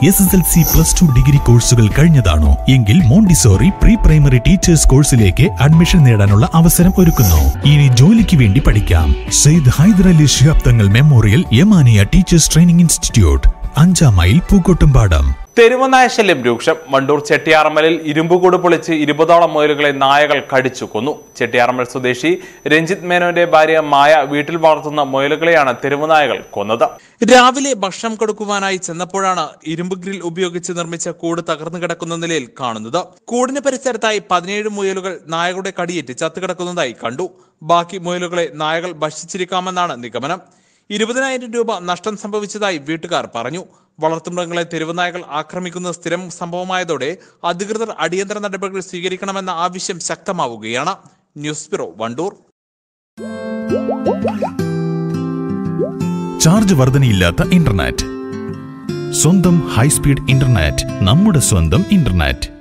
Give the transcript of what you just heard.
S S L C plus two degree കോഴ്സുകൾ കഴിഞ്ഞതാണോ എങ്കിൽ മോണ്ടിസോറി പ്രീ പ്രൈമറി ടീച്ചേഴ്സ് കോഴ്സിലേക്ക് അഡ്മിഷൻ നേടാനുള്ള അവസരം ഒരുക്കുന്നു ഇനി ജോലിക്ക് വേണ്ടി പഠിക്കാം Syed Hyderali Shihab Thangal memorial Yamaniya teachers training institute അഞ്ചാം മൈൽ പൂക്കോട്ടുംപാടം തെരുവുനായ ശല്യം രൂക്ഷം വണ്ടൂർ ചെട്ടിയാറമ്മലിൽ ഇരുമ്പുകൂട് പൊളിച്ച് ഇരുപതോളം മുയലുകളെ നായകൾ കടിച്ചു കൊന്നു ചെട്ടിയാറമ്മൽ സ്വദേശി രഞ്ജിത്ത് മേനോന്റെ ഭാര്യ മായ വീട്ടിൽ വളർത്തുന്ന മുയലുകളെയാണ് തെരുവുനായകൾ കൊന്നത് രാവിലെ ഭക്ഷണം കൊടുക്കുവാനായി ചെന്നപ്പോഴാണ് ഇരുമ്പ് ഗ്രിൽ ഉപയോഗിച്ച് നിർമ്മിച്ച കൂട് തകർന്നു കിടക്കുന്ന നിലയിൽ കാണുന്നത് കൂടിന് പരിസരത്തായി പതിനേഴ് മുയലുകൾ നായകളുടെ കടിയേറ്റ് ചത്തുകിടക്കുന്നതായി കണ്ടു ബാക്കി മുയലുകളെ നായകൾ ഭക്ഷിച്ചിരിക്കാമെന്നാണ് നിഗമനം ഇരുപതിനായിരം രൂപ നഷ്ടം സംഭവിച്ചതായി വീട്ടുകാർ പറഞ്ഞു വളർത്തുമൃഗങ്ങളെ തെരുവുനായകൾ ആക്രമിക്കുന്നത് സ്ഥിരം സംഭവമായതോടെ അധികൃതർ അടിയന്തര നടപടികൾ സ്വീകരിക്കണമെന്ന ആവശ്യം ശക്തമാവുകയാണ് ന്യൂസ് ബ്യൂറോ വണ്ടൂർ ചാർജ് വർധനയില്ലാത്ത ഇന്റർനെറ്റ് സ്വന്തം ഹൈസ്പീഡ് ഇന്റർനെറ്റ് നമ്മുടെ സ്വന്തം ഇന്റർനെറ്റ്